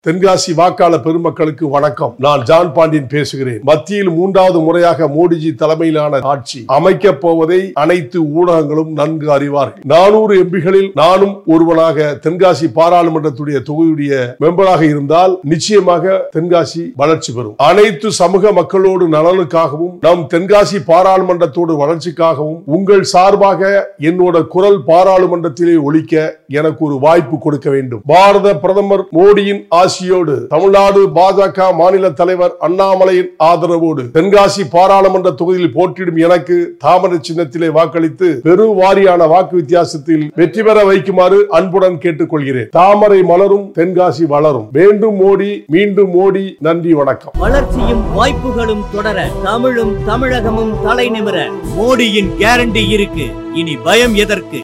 தென்காசி வாக்காளர் பெருமக்களுக்கு வணக்கம் நான் ஜான் பாண்டியன் பேசுகிறேன் மத்தியில் மூன்றாவது முறையாக மோடிஜி தலைமையிலான ஆட்சி அமைக்கப் போவதை அனைத்து ஊடகங்களும் நன்கு அறிவார்கள் நானூறு எம்பிகளில் நானும் ஒருவனாக தென்காசி பாராளுமன்றத்துடைய தொகுதியுடைய மெம்பராக இருந்தால் நிச்சயமாக தென்காசி வளர்ச்சி பெறும் அனைத்து சமூக மக்களோடு நலனுக்காகவும் நம் தென்காசி பாராளுமன்றத்தோடு வளர்ச்சிக்காகவும் உங்கள் சார்பாக என்னோட குரல் பாராளுமன்றத்திலே ஒலிக்க எனக்கு ஒரு வாய்ப்பு கொடுக்க வேண்டும் பாரத பிரதமர் மோடியின் ஆசியோடு தமிழ்நாடு பாஜக மாநில தலைவர் அண்ணாமலையின் ஆதரவோடு தென்காசி பாராளுமன்ற தொகுதியில் போட்டியிடும் எனக்கு தாமரை சின்னத்திலே வாக்களித்து பெருவாரியான வாக்கு வித்தியாசத்தில் வெற்றி பெற வைக்குமாறு அன்புடன் கேட்டுக்கொள்கிறேன் தாமரை மலரும் தென்காசி வளரும் வேண்டும் மோடி மீண்டும் மோடி நன்றி வணக்கம் வளர்ச்சியும் வாய்ப்புகளும் தொடர தமிழும் தமிழகமும் தலை நிமிர மோடியின் கேரண்டி இருக்கு இனி பயம் எதற்கு